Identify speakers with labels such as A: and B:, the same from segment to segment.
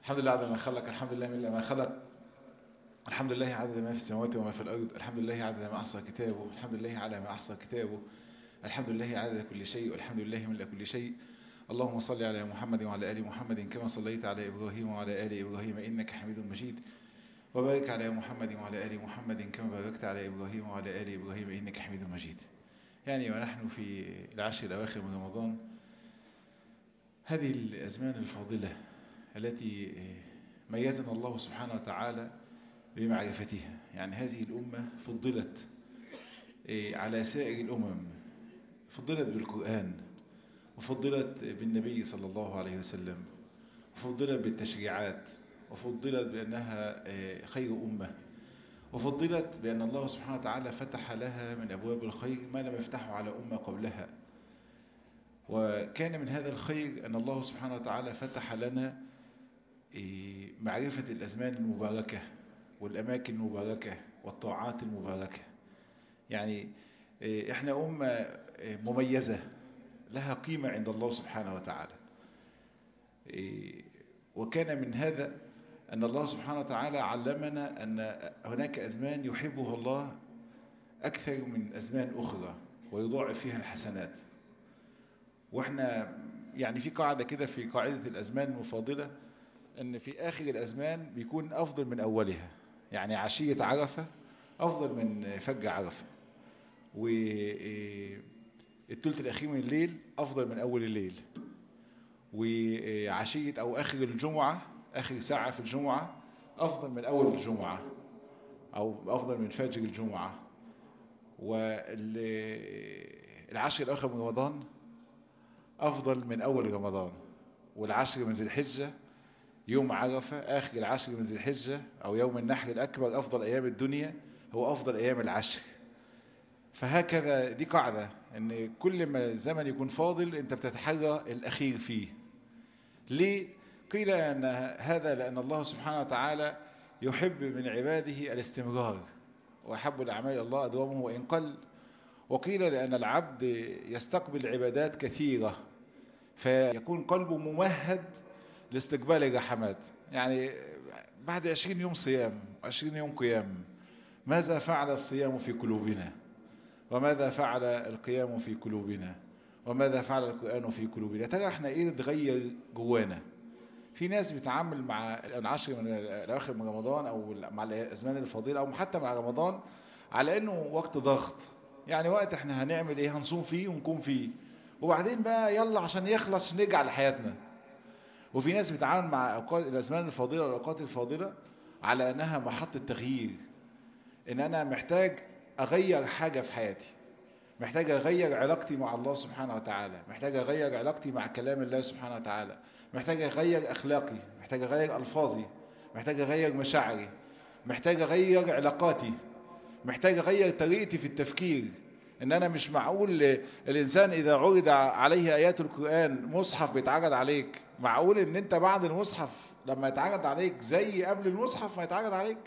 A: الحمد لله عدد ما خلق الحمد لله من ما خلق الحمد لله عدد ما في السماوات وما في الأرض الحمد لله عدد ما أحصى كتابه الحمد لله على ما أحصى كتابه الحمد لله عدد كل شيء والحمد لله من كل شيء اللهم صل على محمد وعلى آل محمد كما صليت على إبراهيم وعلى آل إبراهيم إنك حميد مجيد وبارك على محمد وعلى آل محمد كما باركت على إبراهيم وعلى آل إبراهيم إنك حميد مجيد يعني ونحن في العشر الأواخر من رمضان هذه الأزمان الفاضلة التي ميزنا الله سبحانه وتعالى بمعرفتها يعني هذه الأمة فضلت على سائر الأمم فضلت بالقرآن وفضلت بالنبي صلى الله عليه وسلم وفضلت بالتشريعات وفضلت بأنها خير أمة وفضلت بأن الله سبحانه وتعالى فتح لها من أبواب الخير ما لم يفتحه على أمة قبلها وكان من هذا الخير أن الله سبحانه وتعالى فتح لنا معرفة الأزمان المباركة والأماكن المباركة والطاعات المباركة يعني إحنا أمة مميزة لها قيمة عند الله سبحانه وتعالى وكان من هذا أن الله سبحانه وتعالى علمنا أن هناك أزمان يحبها الله أكثر من أزمان أخرى ويضاعف فيها الحسنات وإحنا يعني في قاعدة كده في قاعدة الأزمان المفاضلة أن في آخر الأزمان بيكون أفضل من أولها يعني عشية عرفة أفضل من فجر عرفة والثلث الأخير من الليل أفضل من أول الليل وعشية أو آخر الجمعة آخر ساعة في الجمعة أفضل من أول الجمعة أو أفضل من فجر الجمعة والعشر الآخر من رمضان أفضل من أول رمضان والعشر من ذي الحجة يوم عرفة آخر العشر من ذي الحجة أو يوم النحر الأكبر أفضل أيام الدنيا هو أفضل أيام العشر فهكذا دي قاعدة أن كل ما الزمن يكون فاضل أنت بتتحرى الأخير فيه ليه؟ قيل أن هذا لأن الله سبحانه وتعالى يحب من عباده الاستمرار وأحب الأعمال الله أدوامه وإن قل وقيل لأن العبد يستقبل عبادات كثيرة فيكون قلبه ممهد لاستقبال الرحمات يعني بعد عشرين يوم صيام عشرين يوم قيام ماذا فعل الصيام في قلوبنا وماذا فعل القيام في قلوبنا وماذا فعل القرآن في قلوبنا ترى احنا ايه نتغير جوانا في ناس بتعامل مع العشر من الاواخر من رمضان او مع الازمان الفضيله او حتى مع رمضان على انه وقت ضغط يعني وقت احنا هنعمل ايه هنصوم فيه ونكون فيه وبعدين بقى يلا عشان يخلص نرجع لحياتنا وفي ناس بتعامل مع أوقات الأزمان الفاضلة والأوقات الفاضلة على أنها محطة تغيير إن أنا محتاج أغير حاجة في حياتي محتاج أغير علاقتي مع الله سبحانه وتعالى محتاج أغير علاقتي مع كلام الله سبحانه وتعالى محتاج أغير أخلاقي محتاج أغير ألفاظي محتاج أغير مشاعري محتاج أغير علاقاتي محتاج أغير طريقتي في التفكير ان انا مش معقول الانسان اذا عرض عليه ايات القرآن مصحف بيتعرض عليك معقول ان انت بعد المصحف لما يتعرض عليك زي قبل المصحف ما يتعرض عليك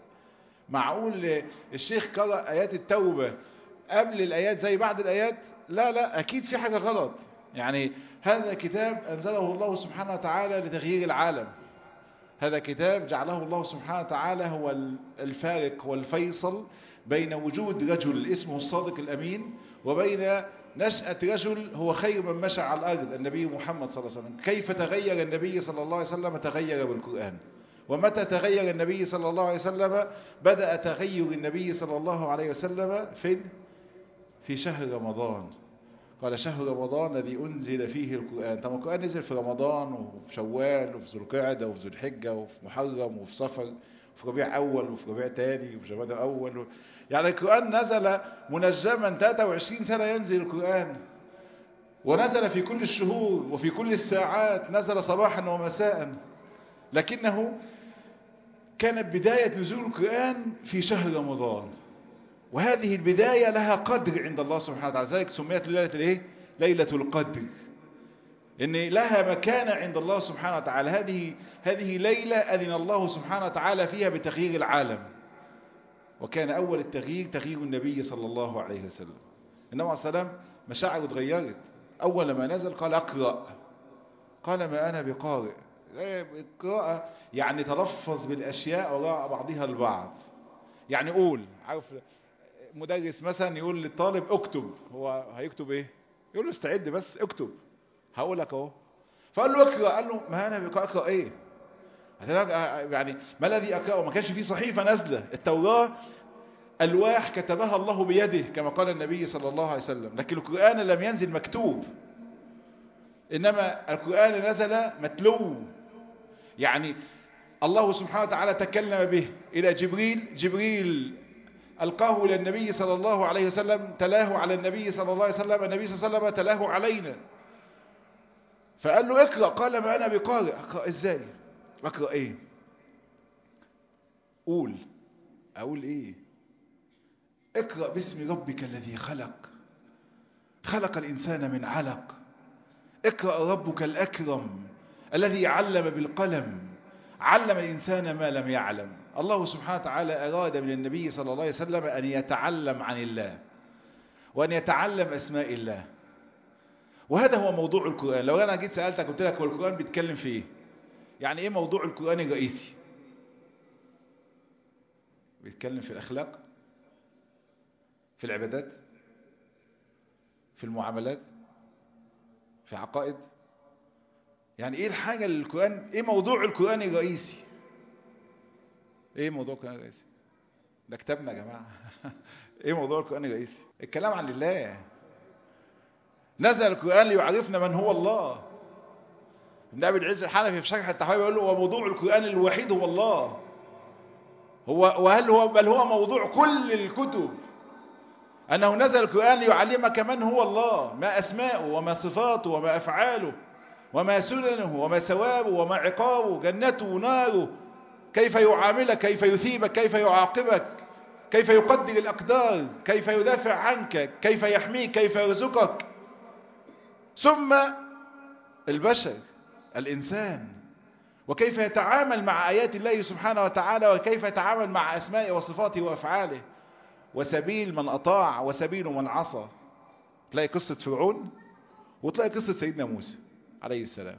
A: معقول الشيخ قرأ ايات التوبة قبل الايات زي بعد الايات لا لا اكيد في حاجة غلط يعني هذا كتاب انزله الله سبحانه وتعالى لتغيير العالم هذا كتاب جعله الله سبحانه وتعالى هو الفارق والفيصل بين وجود رجل اسمه الصادق الأمين وبين نشأة رجل هو خير من مشى على الأرض النبي محمد صلى الله عليه وسلم كيف تغير النبي صلى الله عليه وسلم تغير بالقرآن ومتى تغير النبي صلى الله عليه وسلم بدأ تغير النبي صلى الله عليه وسلم في في شهر رمضان قال شهر رمضان الذي أنزل فيه القرآن طب القرآن نزل في رمضان وفي شوال وفي ذو القعدة وفي ذو الحجة وفي محرم وفي صفر وفي ربيع أول وفي ربيع تاني وفي جماد أول و... يعني القرآن نزل منجما 23 سنة ينزل القرآن ونزل في كل الشهور وفي كل الساعات نزل صباحا ومساء لكنه كانت بداية نزول القرآن في شهر رمضان وهذه البداية لها قدر عند الله سبحانه وتعالى ذلك سميت ليلة الايه ليلة القدر ان لها مكانة عند الله سبحانه وتعالى هذه هذه ليلة أذن الله سبحانه وتعالى فيها بتغيير العالم وكان أول التغيير تغيير النبي صلى الله عليه وسلم النبي عليه السلام مشاعره اتغيرت أول ما نزل قال أقرأ قال ما أنا بقارئ القراءة يعني تلفظ بالأشياء وراء بعضها البعض يعني قول عارف مدرس مثلا يقول للطالب اكتب هو هيكتب ايه يقول له استعد بس اكتب هقول لك اهو فقال له اقرا قال له ما انا اقرا ايه يعني ما الذي اقراه ما كانش فيه صحيفه نازله التوراه الواح كتبها الله بيده كما قال النبي صلى الله عليه وسلم لكن القران لم ينزل مكتوب انما القران نزل متلو يعني الله سبحانه وتعالى تكلم به الى جبريل جبريل ألقاه إلى النبي صلى الله عليه وسلم تلاه على النبي صلى الله عليه وسلم النبي صلى الله عليه وسلم تلاه علينا فقال له اقرأ قال ما أنا بقارئ أقرأ إزاي أقرأ إيه قول أقول إيه اقرأ باسم ربك الذي خلق خلق الإنسان من علق اقرأ ربك الأكرم الذي علم بالقلم علم الإنسان ما لم يعلم الله سبحانه وتعالى أراد من النبي صلى الله عليه وسلم أن يتعلم عن الله وأن يتعلم أسماء الله وهذا هو موضوع القرآن لو أنا جيت سألتك قلت لك هو القرآن بيتكلم في إيه يعني إيه موضوع القرآن الرئيسي بيتكلم في الأخلاق في العبادات في المعاملات في عقائد يعني ايه الحاجة اللي القرآن ايه موضوع القرآن الرئيسي ايه موضوع القرآن الرئيسي ده كتابنا يا جماعة ايه موضوع القرآن الرئيسي الكلام عن الله نزل القرآن ليعرفنا من هو الله ابن ابي العز الحنفي في شرح التحوية يقول له وموضوع القرآن الوحيد هو الله هو وهل هو بل هو موضوع كل الكتب أنه نزل القرآن ليعلمك من هو الله ما أسماؤه وما صفاته وما أفعاله وما سننه وما ثوابه وما عقابه جنته وناره كيف يعاملك كيف يثيبك كيف يعاقبك كيف يقدر الأقدار كيف يدافع عنك كيف يحميك كيف يرزقك ثم البشر الإنسان وكيف يتعامل مع آيات الله سبحانه وتعالى وكيف يتعامل مع أسمائه وصفاته وأفعاله وسبيل من أطاع وسبيل من عصى تلاقي قصة فرعون وتلاقي قصة سيدنا موسى عليه السلام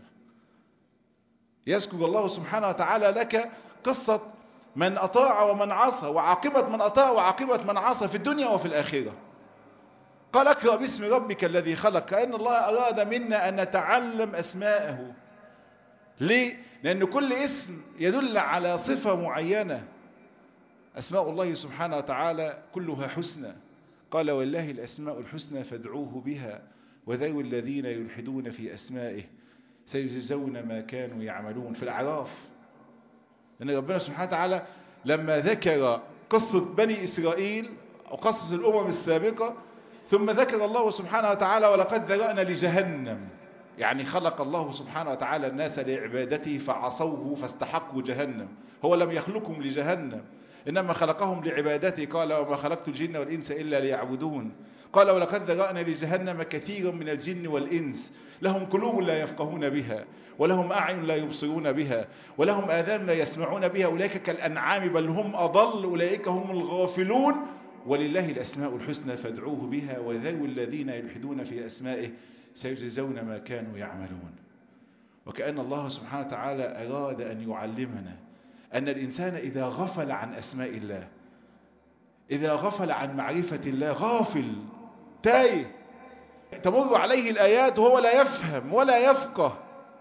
A: يذكر الله سبحانه وتعالى لك قصة من أطاع ومن عصى وعاقبة من أطاع وعاقبة من عصى في الدنيا وفي الآخرة قال اقرأ باسم ربك الذي خلق كأن الله أراد منا أن نتعلم أسماءه ليه؟ لأن كل اسم يدل على صفة معينة أسماء الله سبحانه وتعالى كلها حسنى قال والله الأسماء الحسنى فادعوه بها وذوي الذين يلحدون في أسمائه سيجزون ما كانوا يعملون في الأعراف لأن ربنا سبحانه وتعالى لما ذكر قصة بني إسرائيل أو قصص الأمم السابقة ثم ذكر الله سبحانه وتعالى ولقد ذرأنا لجهنم يعني خلق الله سبحانه وتعالى الناس لعبادته فعصوه فاستحقوا جهنم هو لم يخلقهم لجهنم إنما خلقهم لعبادته قال وما خلقت الجن والإنس إلا ليعبدون قال ولقد ذرأنا لجهنم كثيرا من الجن والإنس لهم قلوب لا يفقهون بها ولهم أعين لا يبصرون بها ولهم آذان لا يسمعون بها أولئك كالأنعام بل هم أضل أولئك هم الغافلون ولله الأسماء الحسنى فادعوه بها وذوي الذين يلحدون في أسمائه سيجزون ما كانوا يعملون وكأن الله سبحانه وتعالى أراد أن يعلمنا أن الإنسان إذا غفل عن أسماء الله إذا غفل عن معرفة الله غافل تايه تمر عليه الآيات وهو لا يفهم ولا يفقه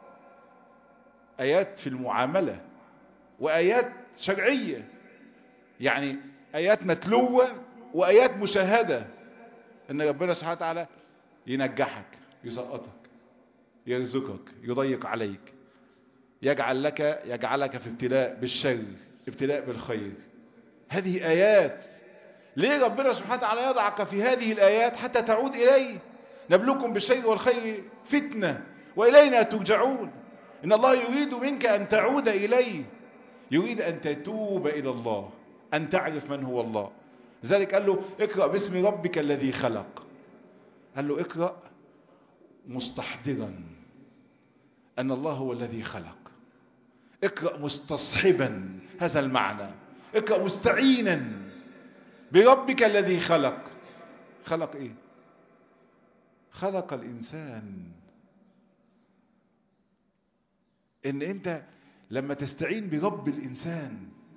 A: آيات في المعاملة وآيات شرعية يعني آيات متلوة وآيات مشاهدة إن ربنا سبحانه وتعالى ينجحك يسقطك يرزقك يضيق عليك يجعل لك يجعلك في ابتلاء بالشر ابتلاء بالخير هذه آيات ليه ربنا سبحانه وتعالى يضعك في هذه الآيات حتى تعود إليه نبلوكم بالشر والخير فتنة وإلينا ترجعون إن الله يريد منك أن تعود إليه يريد أن تتوب إلى الله أن تعرف من هو الله لذلك قال له اقرأ باسم ربك الذي خلق قال له اقرأ مستحضرا أن الله هو الذي خلق اقرأ مستصحبا هذا المعنى اقرأ مستعينا بربك الذي خلق خلق ايه خلق الإنسان ان انت لما تستعين برب الانسان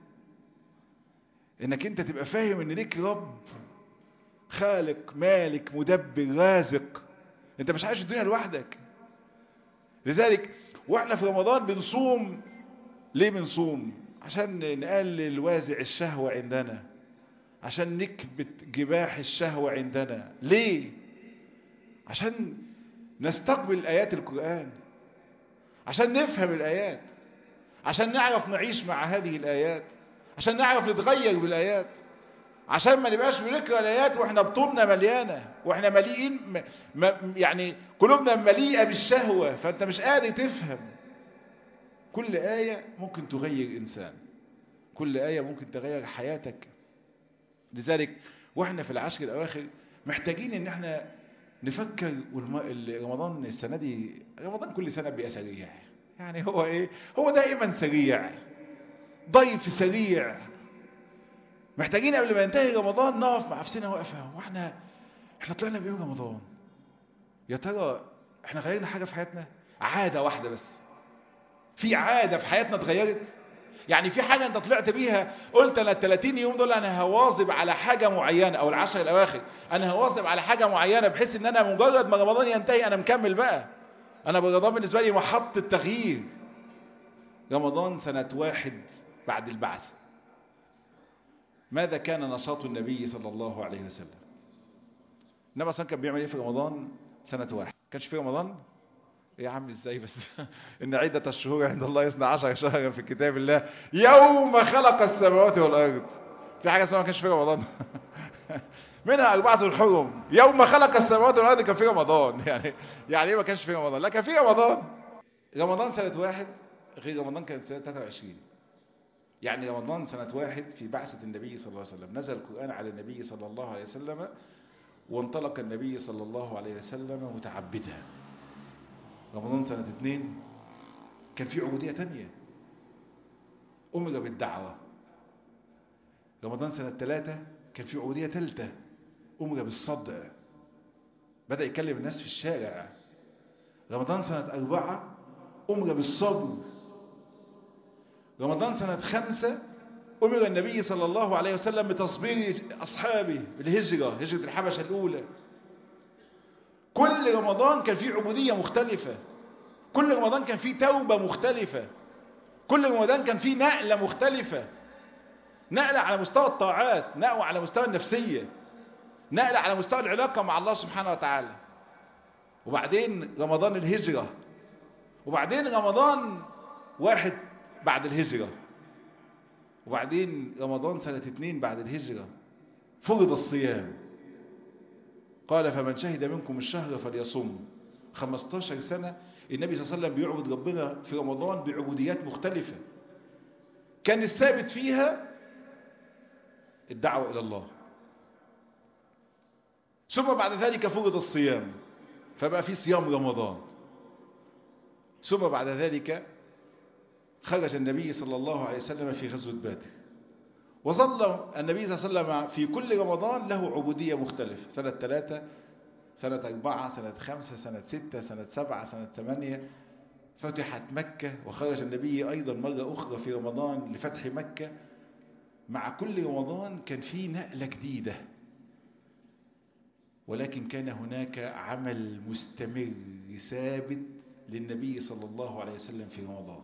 A: انك انت تبقى فاهم ان ليك رب خالق مالك مدبر رازق انت مش عايش الدنيا لوحدك لذلك واحنا في رمضان بنصوم ليه بنصوم عشان نقلل وازع الشهوة عندنا عشان نكبت جباح الشهوة عندنا ليه عشان نستقبل آيات القرآن عشان نفهم الآيات عشان نعرف نعيش مع هذه الآيات عشان نعرف نتغير بالآيات عشان ما نبقاش بنقرا الايات واحنا بطوننا مليانه واحنا مليئين م... م... يعني قلوبنا مليئه بالشهوه فانت مش قادر تفهم كل ايه ممكن تغير انسان كل ايه ممكن تغير حياتك لذلك واحنا في العشر الاواخر محتاجين ان احنا نفكر والم... رمضان السنه دي رمضان كل سنه بيبقى سريع يعني هو ايه هو دائما سريع ضيف سريع محتاجين قبل ما ينتهي رمضان نقف مع نفسنا وقفه واحنا احنا طلعنا بايه رمضان يا ترى احنا غيرنا حاجه في حياتنا عاده واحده بس في عاده في حياتنا اتغيرت يعني في حاجه انت طلعت بيها قلت انا ال 30 يوم دول انا هواظب على حاجه معينه او العشر الاواخر انا هواظب على حاجه معينه بحيث ان انا مجرد ما رمضان ينتهي انا مكمل بقى انا رمضان بالنسبه لي محطه تغيير رمضان سنه واحد بعد البعث ماذا كان نشاط النبي صلى الله عليه وسلم النبي اصلا كان بيعمل ايه في رمضان سنة واحد كانش في رمضان يا عم ازاي بس ان عدة الشهور عند الله يصنع عشر شهرا في كتاب الله يوم خلق السماوات والارض في حاجة اسمها ما كانش في رمضان منها أربعة الحرم يوم خلق السماوات والأرض كان في رمضان يعني يعني ايه ما كانش في رمضان لا كان في رمضان رمضان سنة واحد غير رمضان كانت سنة 23 يعني رمضان سنة واحد في بعثة النبي صلى الله عليه وسلم نزل القرآن على النبي صلى الله عليه وسلم وانطلق النبي صلى الله عليه وسلم متعبدا رمضان سنة اثنين كان في عبودية تانية أمر بالدعوة رمضان سنة ثلاثة كان في عبودية ثالثة أمر بالصدع بدأ يكلم الناس في الشارع رمضان سنة أربعة أمر بالصبر رمضان سنة خمسة أمر النبي صلى الله عليه وسلم بتصبير أصحابه بالهجرة هجرة الحبشة الأولى كل رمضان كان فيه عبودية مختلفة كل رمضان كان فيه توبة مختلفة كل رمضان كان فيه نقلة مختلفة نقلة على مستوى الطاعات نقلة على مستوى النفسية نقلة على مستوى العلاقة مع الله سبحانه وتعالى وبعدين رمضان الهجرة وبعدين رمضان واحد بعد الهجرة وبعدين رمضان سنة اتنين بعد الهجرة فرض الصيام قال فمن شهد منكم الشهر فليصم 15 سنة النبي صلى الله عليه وسلم بيعبد ربنا في رمضان بعبوديات مختلفة كان الثابت فيها الدعوة إلى الله ثم بعد ذلك فرض الصيام فبقى في صيام رمضان ثم بعد ذلك خرج النبي صلى الله عليه وسلم في غزوة بدر وظل النبي صلى الله عليه وسلم في كل رمضان له عبودية مختلفة سنة ثلاثة سنة أربعة سنة خمسة سنة ستة سنة سبعة سنة ثمانية فتحت مكة وخرج النبي أيضا مرة أخرى في رمضان لفتح مكة مع كل رمضان كان في نقلة جديدة ولكن كان هناك عمل مستمر ثابت للنبي صلى الله عليه وسلم في رمضان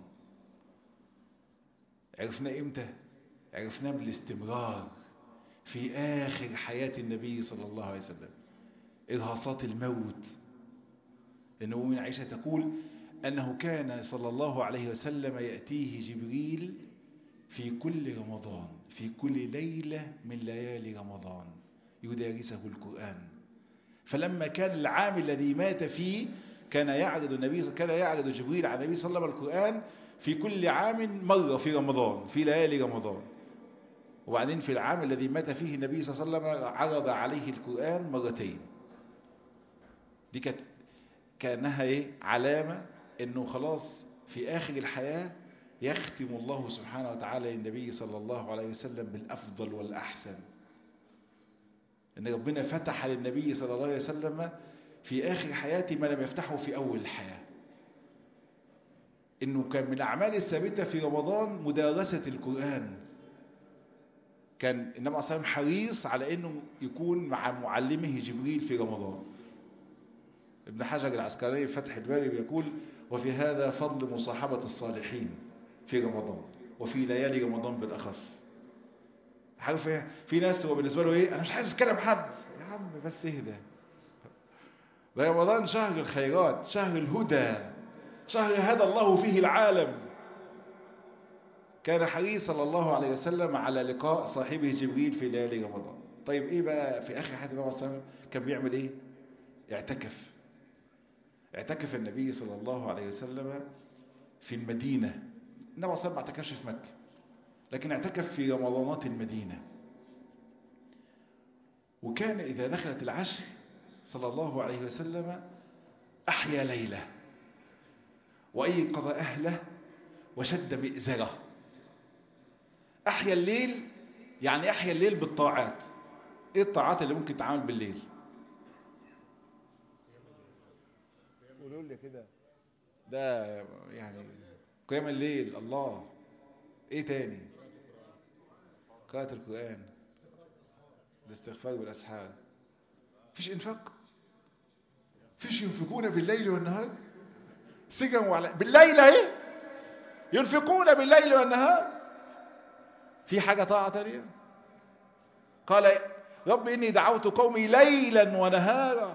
A: عرفنا امتى عرفناه بالاستمرار في آخر حياة النبي صلى الله عليه وسلم إرهاصات الموت إن من عائشة تقول أنه كان صلى الله عليه وسلم يأتيه جبريل في كل رمضان في كل ليلة من ليالي رمضان يدارسه القرآن فلما كان العام الذي مات فيه كان يعرض النبي كان يعرض جبريل على النبي صلى الله عليه وسلم القرآن في كل عام مرة في رمضان في ليالي رمضان وبعدين في العام الذي مات فيه النبي صلى الله عليه وسلم عرض عليه القرآن مرتين دي كانت كأنها ايه علامة انه خلاص في آخر الحياة يختم الله سبحانه وتعالى للنبي صلى الله عليه وسلم بالأفضل والأحسن ان ربنا فتح للنبي صلى الله عليه وسلم في آخر حياته ما لم يفتحه في أول الحياة انه كان من الاعمال الثابته في رمضان مدارسه القران كان النبي عليه الصلاه والسلام حريص على انه يكون مع معلمه جبريل في رمضان ابن حجر العسكري في فتح الباري بيقول وفي هذا فضل مصاحبه الصالحين في رمضان وفي ليالي رمضان بالاخص عارف ايه في ناس هو بالنسبه له ايه انا مش عايز اتكلم حد يا عم بس اهدى ده رمضان شهر الخيرات شهر الهدى شهر هدى الله فيه العالم كان حريص صلى الله عليه وسلم على لقاء صاحبه جبريل في ليالي رمضان طيب ايه بقى في اخر حياة النبي صلى الله عليه وسلم كان بيعمل ايه اعتكف اعتكف النبي صلى الله عليه وسلم في المدينة النبي صلى الله عليه وسلم ما اعتكفش في مكة لكن اعتكف في رمضانات المدينة وكان إذا دخلت العشر صلى الله عليه وسلم أحيا ليلة وأيقظ أهله وشد مئزره أحيا الليل يعني أحيا الليل بالطاعات إيه الطاعات اللي ممكن تعمل بالليل قولوا لي كده ده يعني قيام الليل الله ايه تاني قراءة القرآن الاستغفار بالأسحار فيش انفاق فيش ينفقون بالليل والنهار سجن وعلى بالليل اهي ينفقون بالليل والنهار في حاجة طاعة تانية قال رب إني دعوت قومي ليلا ونهارا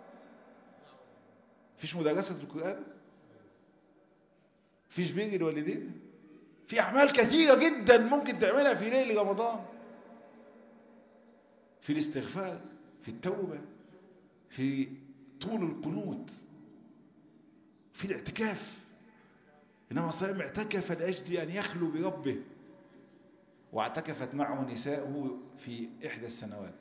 A: فيش مدرسة القرآن فيش بر الوالدين في أعمال كثيرة جدا ممكن تعملها في ليل رمضان في الاستغفار في التوبة في طول القنوت في الاعتكاف إنما صلى اعتكف لأجل أن يخلو بربه واعتكفت معه نساؤه في إحدى السنوات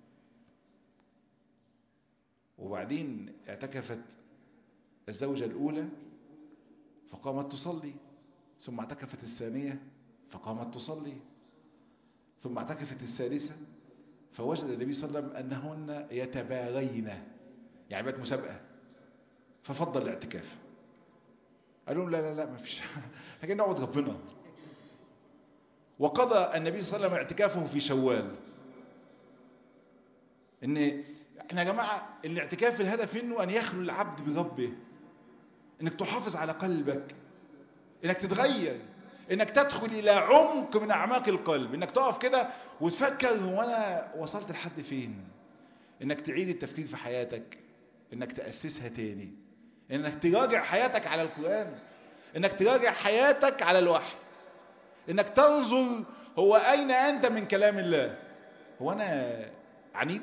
A: وبعدين اعتكفت الزوجة الأولى فقامت تصلي ثم اعتكفت الثانية فقامت تصلي ثم اعتكفت الثالثة فوجد النبي صلى الله عليه وسلم أنهن يتباغين يعني بقت مسابقة ففضل الاعتكاف قال لهم لا لا لا ما فيش لكن نعبد ربنا وقضى النبي صلى الله عليه وسلم اعتكافه في شوال ان احنا يا جماعة الاعتكاف الهدف منه ان يخلو العبد بربه انك تحافظ على قلبك انك تتغير انك تدخل الى عمق من اعماق القلب انك تقف كده وتفكر هو انا وصلت لحد فين انك تعيد التفكير في حياتك انك تأسسها تاني انك تراجع حياتك على القرآن انك تراجع حياتك على الوحي انك تنظر هو اين انت من كلام الله هو انا عنيد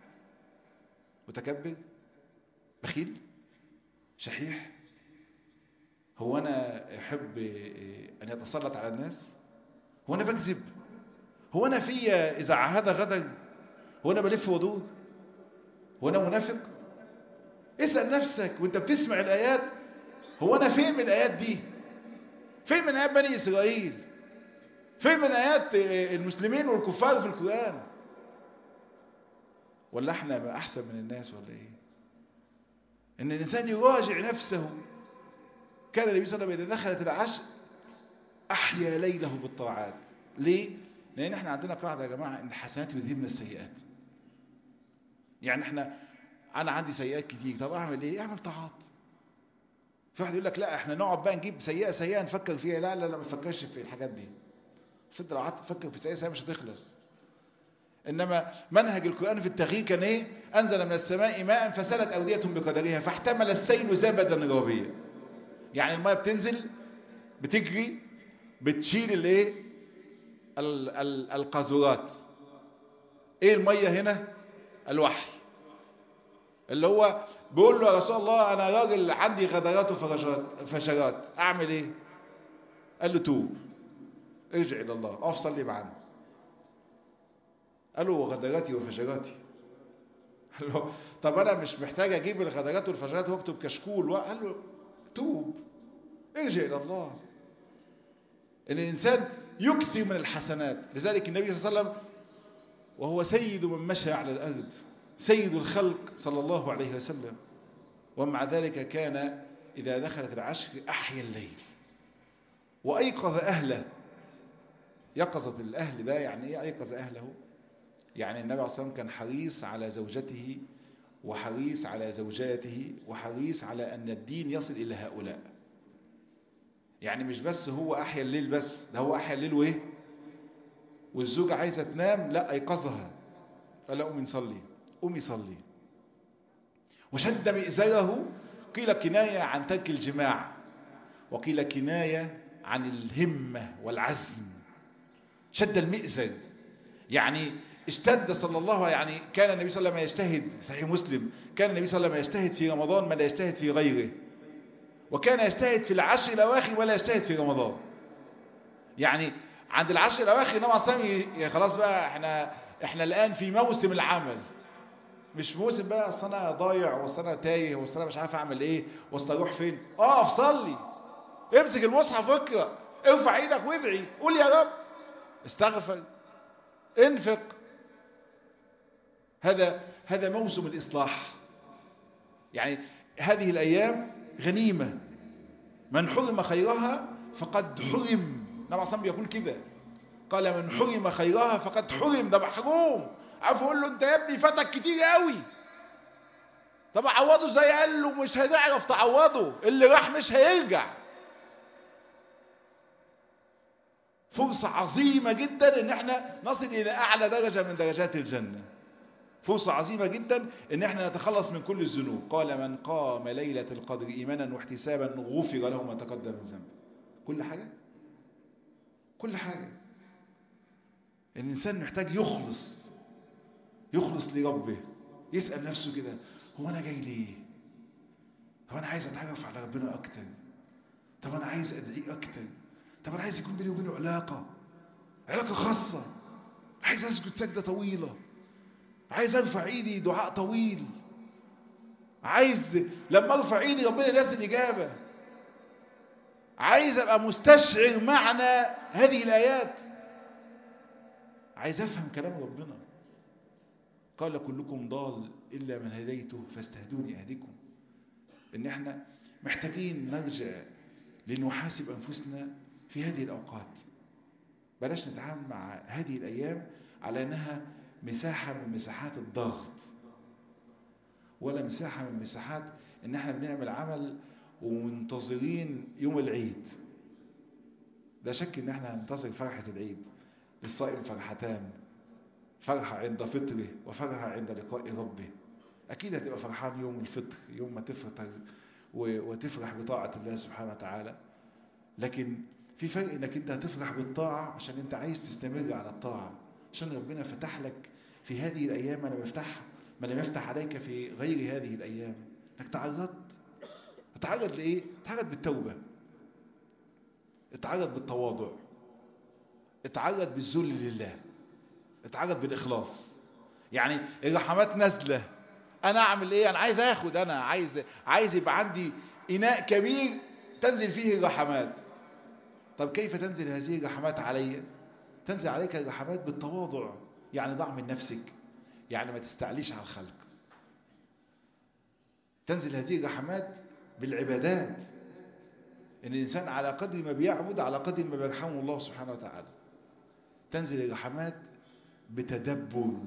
A: متكبر بخيل شحيح هو انا احب ان يتسلط على الناس هو انا بكذب هو انا فيا اذا عهد غدر هو انا بلف ودور هو انا منافق اسأل نفسك وانت بتسمع الآيات هو أنا فين من الآيات دي فين من آيات بني إسرائيل فين من آيات المسلمين والكفار في القرآن ولا احنا أحسن من الناس ولا ايه ان الإنسان يراجع نفسه كان النبي صلى الله عليه وسلم إذا دخلت العشر أحيا ليله بالطاعات ليه؟ لأن احنا عندنا قاعدة يا جماعة إن الحسنات يذهبن السيئات يعني احنا انا عندي سيئات كتير طب اعمل ايه اعمل طاعات في واحد يقول لك لا احنا نقعد بقى نجيب سيئه سيئه نفكر فيها لا لا لا ما تفكرش في الحاجات دي بس انت لو قعدت تفكر في سيئه سيئه مش هتخلص انما منهج القران في التغيير كان ايه انزل من السماء ماء فسالت اوديه بقدرها فاحتمل السيل زبدا رابيا يعني الماء بتنزل بتجري بتشيل الايه القاذورات ايه الميه هنا الوحي اللي هو بيقول له يا رسول الله انا راجل عندي غدرات وفشرات اعمل ايه قال له توب ارجع الى الله اقف صلي معانا قال له غدراتي وفشراتي قال له طب انا مش محتاج اجيب الغدرات والفشرات واكتب كشكول قال له توب ارجع الى الله ان الانسان يكثر من الحسنات لذلك النبي صلى الله عليه وسلم وهو سيد من مشى على الارض سيد الخلق صلى الله عليه وسلم ومع ذلك كان إذا دخلت العشر أحيا الليل وأيقظ أهله يقظة الأهل ده يعني إيه أيقظ أهله يعني النبي عليه الصلاة والسلام كان حريص على زوجته وحريص على زوجاته وحريص على أن الدين يصل إلى هؤلاء يعني مش بس هو أحيا الليل بس ده هو أحيا الليل وإيه والزوجة عايزة تنام لا أيقظها قال قومي نصلي قومي صلي وشد مئزره قيل كناية عن ترك الجماع وقيل كناية عن الهمة والعزم شد المئزر يعني اشتد صلى الله يعني كان النبي صلى الله عليه وسلم يجتهد صحيح مسلم كان النبي صلى الله عليه وسلم يجتهد في رمضان ما لا يجتهد في غيره وكان يجتهد في العشر الأواخر ولا يجتهد في رمضان يعني عند العشر الأواخر النبي صلى الله عليه وسلم خلاص بقى احنا احنا الآن في موسم العمل مش موسم بقى اصل انا ضايع واصل انا تايه واصل انا مش عارف اعمل ايه واصل اروح فين اقف صلي امسك المصحف واقرا ارفع ايدك وادعي قول يا رب استغفر انفق هذا هذا موسم الإصلاح يعني هذه الأيام غنيمة من حرم خيرها فقد حرم نبع صلى بيقول كده قال من حرم خيرها فقد حرم ده محروم عارف اقول له انت يا ابني فاتك كتير قوي طب عوضه زي قال له مش هنعرف تعوضه اللي راح مش هيرجع فرصة عظيمة جدا ان احنا نصل الى اعلى درجة من درجات الجنة فرصة عظيمة جدا ان احنا نتخلص من كل الذنوب قال من قام ليلة القدر ايمانا واحتسابا غفر له ما تقدم من ذنبه كل حاجة كل حاجة الانسان محتاج يخلص يخلص لربه يسأل نفسه كده هو انا جاي ليه طب انا عايز اتعرف على ربنا اكتر طب انا عايز ادعيه اكتر طب انا عايز يكون بيني وبينه علاقة علاقة خاصة عايز اسجد سجدة طويلة عايز ارفع ايدي دعاء طويل عايز لما ارفع ايدي ربنا ينزل الاجابة عايز ابقى مستشعر معنى هذه الايات عايز افهم كلام ربنا قال كلكم ضال الا من هديته فاستهدوني اهدكم ان احنا محتاجين نرجع لنحاسب انفسنا في هذه الأوقات بلاش نتعامل مع هذه الأيام على أنها مساحة من مساحات الضغط ولا مساحة من مساحات أن احنا بنعمل عمل ومنتظرين يوم العيد لا شك أن احنا هننتظر فرحة العيد للصائم فرحتان فرحة عند فطره وفرحة عند لقاء ربه أكيد هتبقى فرحان يوم الفطر يوم ما تفطر وتفرح بطاعة الله سبحانه وتعالى لكن في فرق انك انت هتفرح بالطاعة عشان انت عايز تستمر على الطاعة عشان ربنا فتح لك في هذه الايام ما لم يفتح ما لم يفتح عليك في غير هذه الايام انك تعرضت اتعرض لايه اتعرض بالتوبة اتعرض بالتواضع اتعرض بالذل لله اتعرض بالاخلاص يعني الرحمات نازله انا اعمل ايه انا عايز اخد انا عايز عايز يبقى عندي اناء كبير تنزل فيه الرحمات طب كيف تنزل هذه الرحمات علي تنزل عليك الرحمات بالتواضع يعني ضع من نفسك يعني ما تستعليش على الخلق تنزل هذه الرحمات بالعبادات ان الانسان على قدر ما بيعبد على قدر ما بيرحمه الله سبحانه وتعالى تنزل الرحمات بتدبر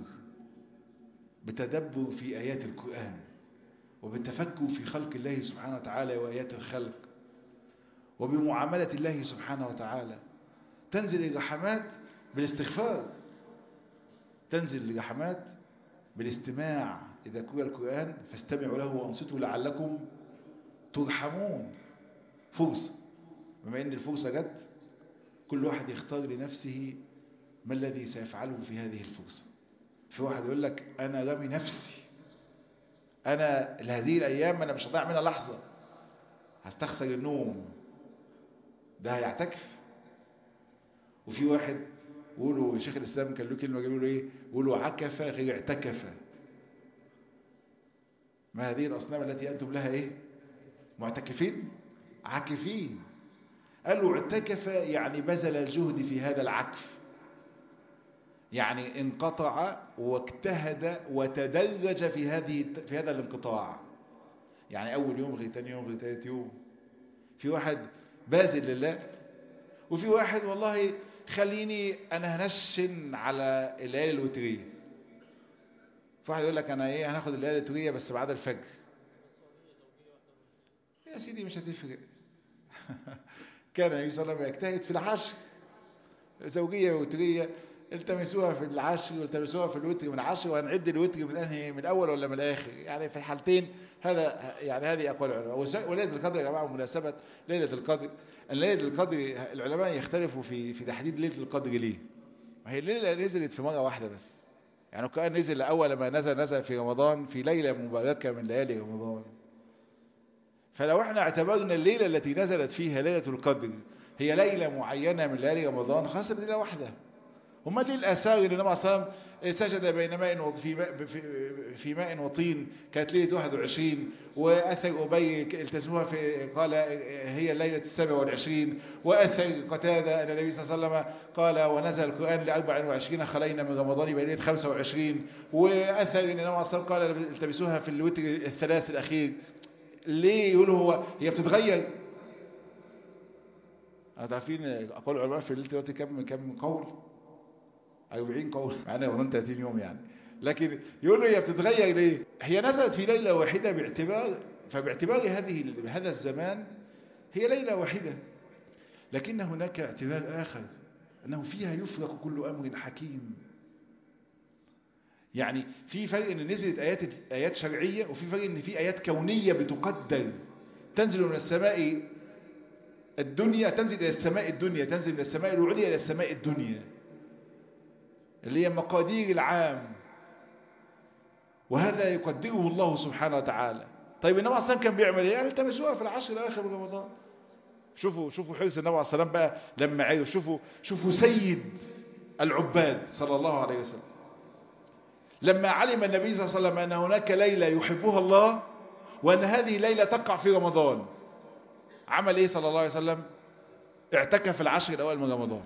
A: بتدبر في آيات القرآن وبالتفكر في خلق الله سبحانه وتعالى وآيات الخلق وبمعاملة الله سبحانه وتعالى تنزل الرحمات بالاستغفار تنزل الرحمات بالاستماع إذا قرأ القرآن فاستمعوا له وانصتوا لعلكم ترحمون فرصة بما أن الفرصة جت كل واحد يختار لنفسه ما الذي سيفعله في هذه الفرصة في واحد يقول لك أنا رمي نفسي أنا هذه الأيام أنا مش هضيع منها لحظة هستخسر النوم ده هيعتكف وفي واحد يقولوا شيخ الإسلام كان له كلمة يقولوا إيه يقولوا عكف غير اعتكف ما هذه الأصنام التي أنتم لها إيه معتكفين عاكفين قالوا اعتكف يعني بذل الجهد في هذا العكف يعني انقطع واجتهد وتدرج في هذه في هذا الانقطاع يعني اول يوم غير تاني يوم غير تالت يوم في واحد باذل لله وفي واحد والله خليني انا هنشن على الليالي الوتريه في واحد يقول لك انا ايه هناخد الليالي الوتريه بس بعد الفجر يا سيدي مش هتفرق كان النبي صلى الله عليه وسلم يجتهد في العشر زوجيه وتريه التمسوها في العشر والتمسوها في الوتر من عشر وهنعد الوتر من انهي من الاول ولا من الاخر يعني في الحالتين هذا يعني هذه اقوال العلماء وليله القدر يا جماعه بمناسبه ليله القدر ليله القدر العلماء يختلفوا في في تحديد ليله القدر ليه ما هي الليله نزلت في مره واحده بس يعني كان نزل اول ما نزل نزل في رمضان في ليله مباركه من ليالي رمضان فلو احنا اعتبرنا الليله التي نزلت فيها ليله القدر هي ليله معينه من ليالي رمضان خلاص ليله واحده وما دي الآثار اللي النبي صلى الله عليه وسلم سجد بين ماء في ماء في, في ماء وطين كانت ليلة 21 وأثر أبي التزموها في قال هي الليلة السابعة والعشرين وأثر قتادة أن النبي صلى الله عليه وسلم قال ونزل القرآن ل 24 خلينا من رمضان يبقى ليلة 25 وأثر أن النبي صلى الله عليه وسلم قال التمسوها في الوتر الثلاث الأخير ليه يقولوا هو هي بتتغير عارفين أقوال العلماء في الليلة دلوقتي كم كم قول 40 قول معانا يومين 30 يوم يعني لكن يقول له هي بتتغير ليه هي نزلت في ليلة واحدة باعتبار فباعتبار هذه هذا الزمان هي ليلة واحدة لكن هناك اعتبار آخر أنه فيها يفرق كل أمر حكيم يعني في فرق ان نزلت آيات آيات شرعية وفي فرق ان في آيات كونية بتقدر تنزل من السماء الدنيا تنزل إلى السماء الدنيا تنزل من السماء العليا إلى السماء الدنيا اللي هي مقادير العام وهذا يقدره الله سبحانه وتعالى طيب النبي عليه الصلاه كان بيعمل ايه؟ التمسوها في العشر الاواخر من رمضان شوفوا شوفوا حرص النبي عليه الصلاه بقى لما عرف شوفوا شوفوا سيد العباد صلى الله عليه وسلم لما علم النبي صلى الله عليه وسلم ان هناك ليله يحبها الله وان هذه ليله تقع في رمضان عمل ايه صلى الله عليه وسلم؟ اعتكف العشر الاوائل من رمضان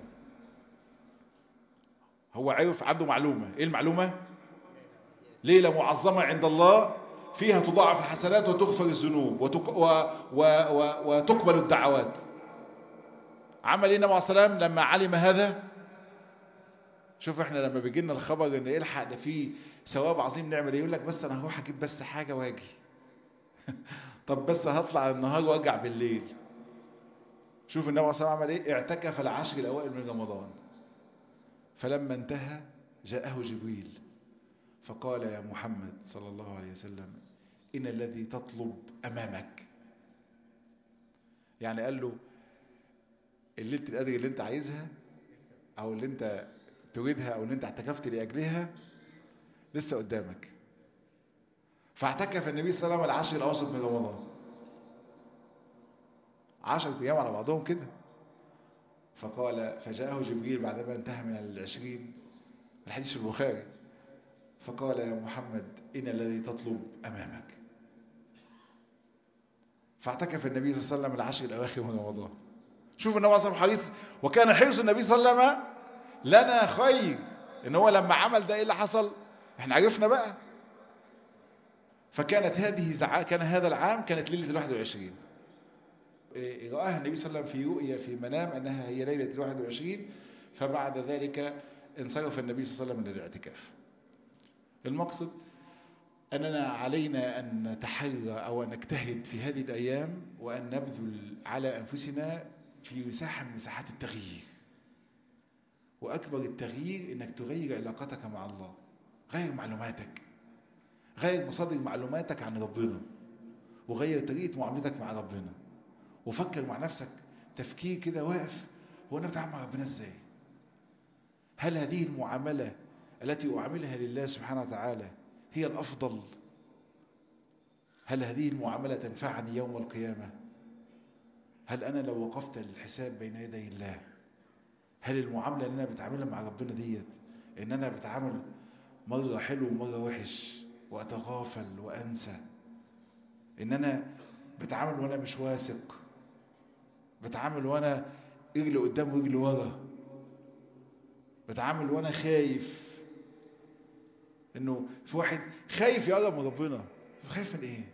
A: هو عرف عنده معلومة ايه المعلومة ليلة معظمة عند الله فيها تضاعف الحسنات وتغفر الذنوب وتق... و... و... و... وتقبل الدعوات عمل ايه النبي عليه السلام لما علم هذا شوف احنا لما بيجي لنا الخبر ان الحق ده فيه ثواب عظيم نعمل ايه يقول لك بس انا هروح اجيب بس حاجة واجي طب بس هطلع النهار وارجع بالليل شوف النبي عليه الصلاه والسلام عمل ايه اعتكف العشر الاوائل من رمضان فلما انتهى جاءه جبريل فقال يا محمد صلى الله عليه وسلم إن الذي تطلب أمامك يعني قال له الليلة القدر اللي انت عايزها او اللي انت تريدها او اللي انت اعتكفت لأجلها لسه قدامك فاعتكف النبي صلى الله عليه وسلم العشر الأوسط من رمضان عشر أيام على بعضهم كده فقال فجاءه جبريل بعدما انتهى من العشرين الحديث في البخاري فقال يا محمد إن الذي تطلب أمامك فاعتكف النبي صلى الله عليه وسلم العشر الأواخر من رمضان شوف النبي صلى الله عليه وسلم حريص وكان حرص النبي صلى الله عليه وسلم لنا خير ان هو لما عمل ده ايه اللي حصل احنا عرفنا بقى فكانت هذه كان هذا العام كانت ليلة الواحد والعشرين رآها النبي صلى الله عليه وسلم في رؤيا في منام أنها هي ليلة الواحد والعشرين فبعد ذلك انصرف النبي صلى الله عليه وسلم من الاعتكاف المقصد أننا علينا أن نتحرى أو أن نجتهد في هذه الأيام وأن نبذل على أنفسنا في مساحة من مساحات التغيير وأكبر التغيير أنك تغير علاقتك مع الله غير معلوماتك غير مصادر معلوماتك عن ربنا وغير طريقة معاملتك مع ربنا وفكر مع نفسك تفكير كده واقف هو أنا بتعامل مع ربنا إزاي هل هذه المعاملة التي أعاملها لله سبحانه وتعالى هي الأفضل هل هذه المعاملة تنفعني يوم القيامة هل أنا لو وقفت للحساب بين يدي الله هل المعاملة اللي أنا بتعاملها مع ربنا ديت إن أنا بتعامل مرة حلو ومرة وحش وأتغافل وأنسى إن أنا بتعامل وأنا مش واثق بتعامل وأنا رجلي قدام ورجلي ورا بتعامل وأنا خايف إنه في واحد خايف يقرب من ربنا خايف من إيه؟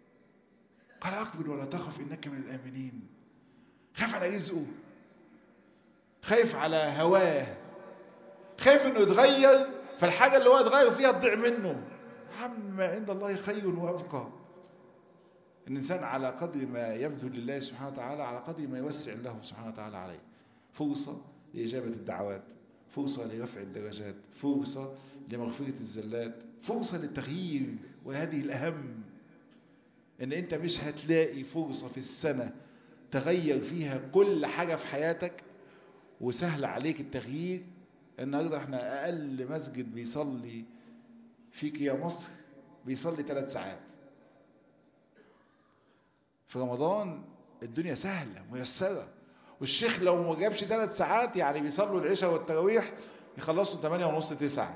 A: قال أقبل ولا تخف إنك من الآمنين خاف على رزقه خايف على هواه خايف انه يتغير فالحاجة اللي هو يتغير فيها تضيع منه عم عند الله خير وابقى الإنسان على قدر ما يبذل لله سبحانه وتعالى على قدر ما يوسع الله سبحانه وتعالى عليه فرصة لإجابة الدعوات فرصة لرفع الدرجات فرصة لمغفرة الزلات فرصة للتغيير وهذه الأهم إن أنت مش هتلاقي فرصة في السنة تغير فيها كل حاجة في حياتك وسهل عليك التغيير النهاردة احنا أقل مسجد بيصلي فيك يا مصر بيصلي ثلاث ساعات في رمضان الدنيا سهلة ميسرة والشيخ لو ما جابش ثلاث ساعات يعني بيصلوا العشاء والتراويح يخلصوا 8 ونص 9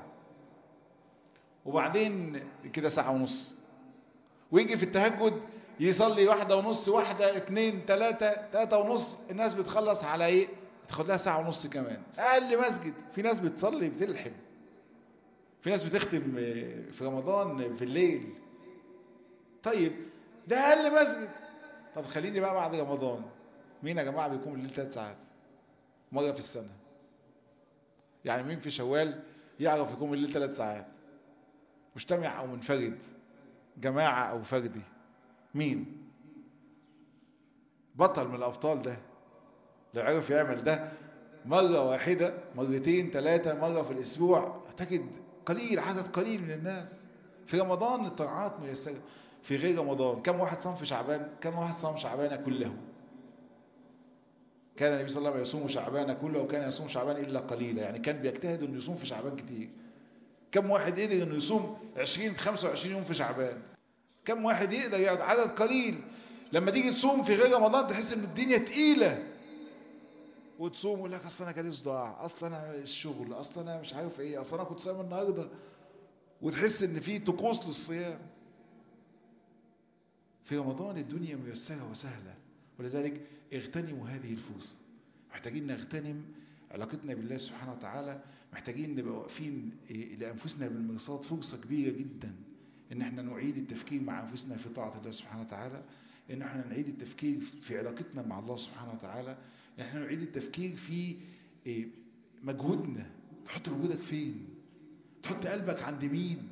A: وبعدين كده ساعة ونص ويجي في التهجد يصلي واحدة ونص واحدة اتنين تلاتة تلاتة ونص الناس بتخلص على ايه تاخد لها ساعة ونص كمان اقل مسجد في ناس بتصلي بتلحم في ناس بتختم في رمضان في الليل طيب ده اقل مسجد طب خليني بقى بعد رمضان مين يا جماعة بيقوم الليل ثلاث ساعات مرة في السنة يعني مين في شوال يعرف يقوم الليل ثلاث ساعات مجتمع او منفرد جماعة او فردي مين بطل من الابطال ده لو عرف يعمل ده مرة واحدة مرتين ثلاثة مرة في الاسبوع اعتقد قليل عدد قليل من الناس في رمضان الطاعات ميسرة في غير رمضان كم واحد صام في شعبان كم واحد صام شعبان كله كان النبي صلى الله عليه وسلم يصوم شعبان كله وكان يصوم شعبان إلا قليلا يعني كان بيجتهد انه يصوم في شعبان كتير كم واحد قدر انه يصوم 20 25 يوم في شعبان كم واحد يقدر يقعد عدد قليل لما تيجي تصوم في غير رمضان تحس ان الدنيا تقيلة وتصوم ويقول لك اصل انا جالي صداع اصل انا الشغل اصل انا مش عارف ايه اصل انا كنت صايم النهارده وتحس ان في طقوس للصيام في رمضان الدنيا ميسرة وسهلة ولذلك اغتنموا هذه الفرصة محتاجين نغتنم علاقتنا بالله سبحانه وتعالى محتاجين نبقى واقفين لأنفسنا بالمرصاد فرصة كبيرة جدا ان احنا نعيد التفكير مع أنفسنا في طاعة الله سبحانه وتعالى ان احنا نعيد التفكير في علاقتنا مع الله سبحانه وتعالى ان احنا نعيد التفكير في مجهودنا تحط مجهودك فين تحط قلبك عند مين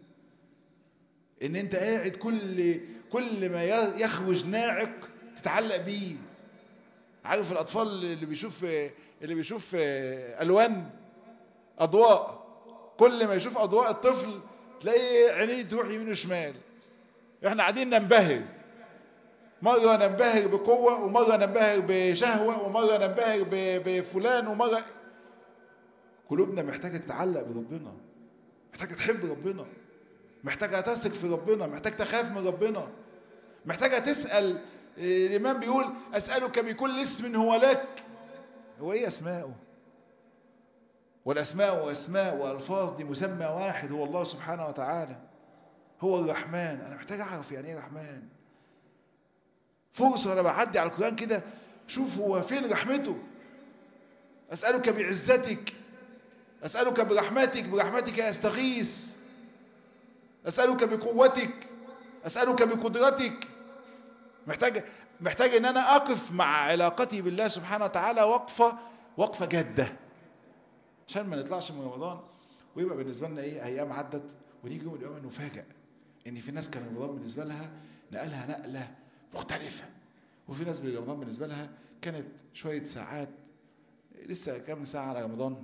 A: ان انت قاعد كل كل ما يخرج ناعق تتعلق بيه عارف الاطفال اللي بيشوف اللي بيشوف الوان اضواء كل ما يشوف اضواء الطفل تلاقي عينيه تروح يمين وشمال احنا قاعدين ننبهر مرة ننبهر بقوة ومرة ننبهر بشهوة ومرة ننبهر بفلان ومرة قلوبنا محتاجة تتعلق بربنا محتاجة تحب ربنا محتاجة تثق في ربنا محتاج تخاف من ربنا محتاجة تسأل الإمام بيقول أسألك بكل اسم هو لك هو إيه أسماؤه والأسماء وأسماء وألفاظ دي مسمى واحد هو الله سبحانه وتعالى هو الرحمن أنا محتاج أعرف يعني إيه رحمن فرصة أنا بعدي على القرآن كده شوف هو فين رحمته أسألك بعزتك أسألك برحمتك برحمتك أستغيث أسألك بقوتك أسألك بقدرتك محتاج محتاج ان انا اقف مع علاقتي بالله سبحانه وتعالى وقفة وقفة جادة عشان ما نطلعش من رمضان ويبقى بالنسبة لنا ايه ايام عدت ونيجي يوم القيامة نفاجئ ان في ناس كان رمضان بالنسبة لها نقلها نقلة مختلفة وفي ناس رمضان بالنسبة لها كانت شوية ساعات لسه كام ساعة على رمضان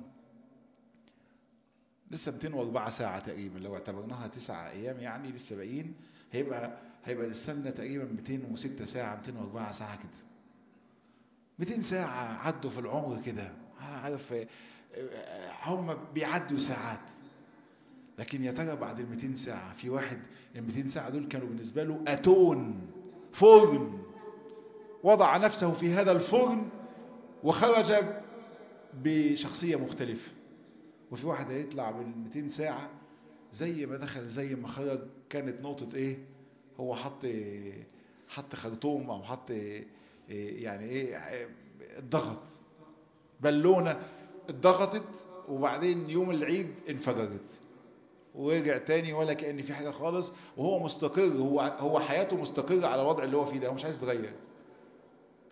A: لسه 204 ساعة تقريبا لو اعتبرناها تسعة ايام يعني لسه باقيين هيبقى هيبقى للسنة تقريبا 206 ساعة 204 ساعة كده 200 ساعة عدوا في العمر كده عارف هم بيعدوا ساعات لكن يا ترى بعد ال 200 ساعة في واحد ال 200 ساعة دول كانوا بالنسبة له أتون فرن وضع نفسه في هذا الفرن وخرج بشخصية مختلفة وفي واحد هيطلع بال 200 ساعة زي ما دخل زي ما خرج كانت نقطة ايه هو حط حط خرطوم او حط يعني ايه اتضغط بالونة اتضغطت وبعدين يوم العيد انفجرت ورجع تاني ولا كأن في حاجة خالص وهو مستقر هو هو حياته مستقرة على الوضع اللي هو فيه ده هو مش عايز يتغير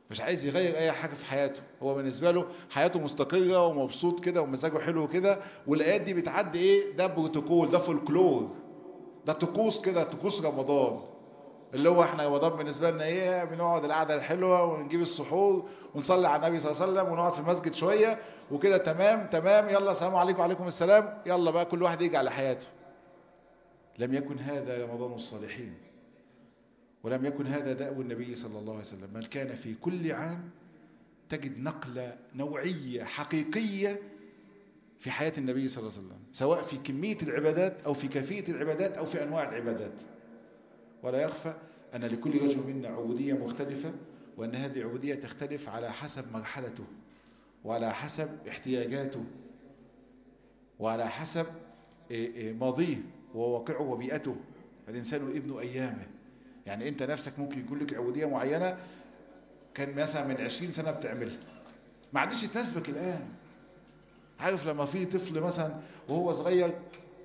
A: مش عايز يغير اي حاجة في حياته هو بالنسبة له حياته مستقرة ومبسوط كده ومزاجه حلو كده والايات دي بتعدي ايه ده بروتوكول ده فولكلور ده طقوس كده طقوس رمضان اللي هو احنا رمضان بالنسبة لنا ايه بنقعد القعدة الحلوة ونجيب السحور ونصلي على النبي صلى الله عليه وسلم ونقعد في المسجد شوية وكده تمام تمام يلا السلام عليكم وعليكم السلام يلا بقى كل واحد يجي على حياته لم يكن هذا رمضان الصالحين ولم يكن هذا دأب النبي صلى الله عليه وسلم بل كان في كل عام تجد نقلة نوعية حقيقية في حياة النبي صلى الله عليه وسلم سواء في كمية العبادات أو في كيفية العبادات أو في أنواع العبادات ولا يخفى أن لكل رجل منا عبودية مختلفة وأن هذه العبودية تختلف على حسب مرحلته وعلى حسب احتياجاته وعلى حسب ماضيه وواقعه وبيئته الإنسان ابن أيامه يعني أنت نفسك ممكن يكون لك عبودية معينة كان مثلا من عشرين سنة بتعملها ما عادش تناسبك الآن عارف لما في طفل مثلا وهو صغير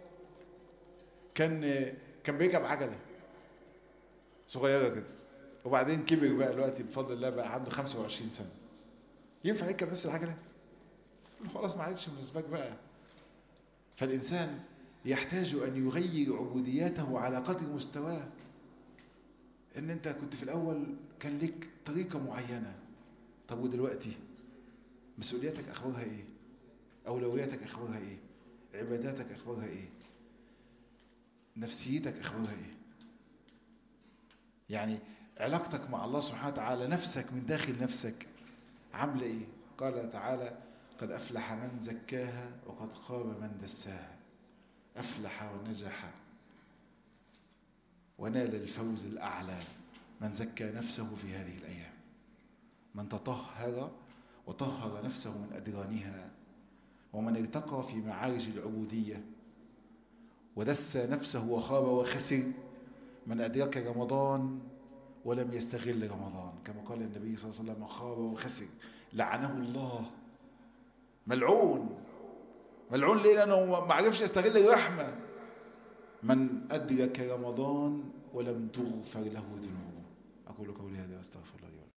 A: كان كان بيركب عجلة صغيرة كده وبعدين كبر بقى دلوقتي بفضل الله بقى عنده 25 سنة ينفع يركب نفس العجلة خلاص ما عادش بالنسبة بقى فالإنسان يحتاج أن يغير عبودياته على قدر مستواه ان انت كنت في الاول كان لك طريقة معينة طب ودلوقتي مسؤولياتك اخبارها ايه اولوياتك اخبارها ايه عباداتك اخبارها ايه نفسيتك اخبارها ايه يعني علاقتك مع الله سبحانه وتعالى نفسك من داخل نفسك عامله ايه قال تعالى قد افلح من زكاها وقد خاب من دساها افلح ونجح ونال الفوز الأعلى من زكى نفسه في هذه الأيام من تطهر وطهر نفسه من أدرانها ومن ارتقى في معارج العبودية ودس نفسه وخاب وخسر من أدرك رمضان ولم يستغل رمضان كما قال النبي صلى الله عليه وسلم خاب وخسر لعنه الله ملعون ملعون ليه لأنه ما عرفش يستغل الرحمة من أدرك رمضان ولم تغفر له ذنوبه أقول قولي هذا أستغفر الله